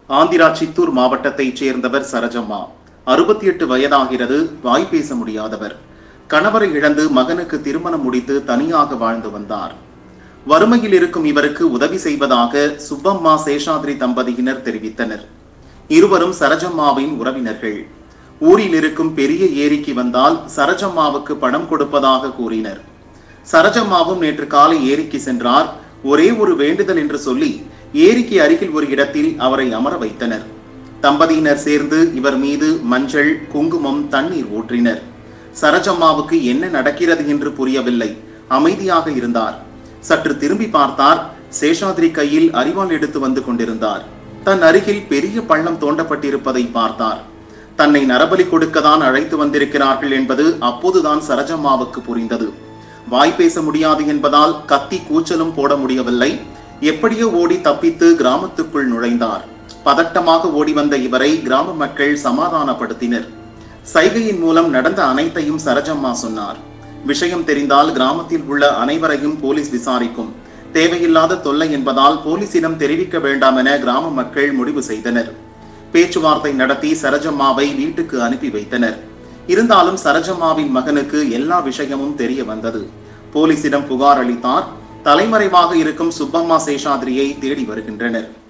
ஆந்திரா சித்தூர் மாவட்டத்தைச் சேர்ந்தவர் சரஜம்மா அறுபத்தி எட்டு வயதாகிறது வாய் பேச முடியாதவர் கணவரை இழந்து மகனுக்கு திருமணம் முடித்து தனியாக வாழ்ந்து வந்தார் வறுமையில் இருக்கும் இவருக்கு உதவி செய்வதாக சுப்பம்மா சேஷாத்ரி தம்பதியினர் தெரிவித்தனர் இருவரும் சரஜம்மாவின் உறவினர்கள் ஊரில் இருக்கும் பெரிய ஏரிக்கு வந்தால் சரஜம்மாவுக்கு பணம் கொடுப்பதாக கூறினர் சரஜம்மாவும் நேற்று காலை ஏரிக்கு சென்றார் ஒரே ஒரு வேண்டுதல் என்று சொல்லி ஏரிக்கு அருகில் ஒரு இடத்தில் அவரை அமர வைத்தனர் தம்பதியினர் சேர்ந்து இவர் மீது மஞ்சள் குங்குமம் தண்ணீர் ஊற்றினர் சரஜம்மாவுக்கு என்ன நடக்கிறது என்று புரியவில்லை அமைதியாக இருந்தார் சற்று திரும்பி பார்த்தார் சேஷாத்ரி கையில் அரிவாள் எடுத்து வந்து கொண்டிருந்தார் தன் அருகில் பெரிய பள்ளம் தோண்டப்பட்டிருப்பதை பார்த்தார் தன்னை நரபலி கொடுக்கதான் அழைத்து வந்திருக்கிறார்கள் என்பது அப்போதுதான் சரஜம்மாவுக்கு புரிந்தது வாய் பேச முடியாது என்பதால் கத்தி கூச்சலும் போட முடியவில்லை எப்படியோ ஓடி தப்பித்து கிராமத்துக்குள் நுழைந்தார் பதட்டமாக ஓடி வந்த இவரை கிராம மக்கள் சமாதானப்படுத்தினர் சைகையின் மூலம் நடந்த அனைத்தையும் சரஜம்மா சொன்னார் விஷயம் தெரிந்தால் கிராமத்தில் உள்ள அனைவரையும் போலீஸ் விசாரிக்கும் தேவையில்லாத தொல்லை என்பதால் போலீசிடம் தெரிவிக்க வேண்டாம் என கிராம மக்கள் முடிவு செய்தனர் பேச்சுவார்த்தை நடத்தி சரஜம்மாவை வீட்டுக்கு அனுப்பி வைத்தனர் இருந்தாலும் சரஜம்மாவின் மகனுக்கு எல்லா விஷயமும் தெரிய வந்தது போலீசிடம் புகார் அளித்தார் தலைமறைவாக இருக்கும் சுப்பம்மா சேஷாத்ரியை தேடி வருகின்றனர்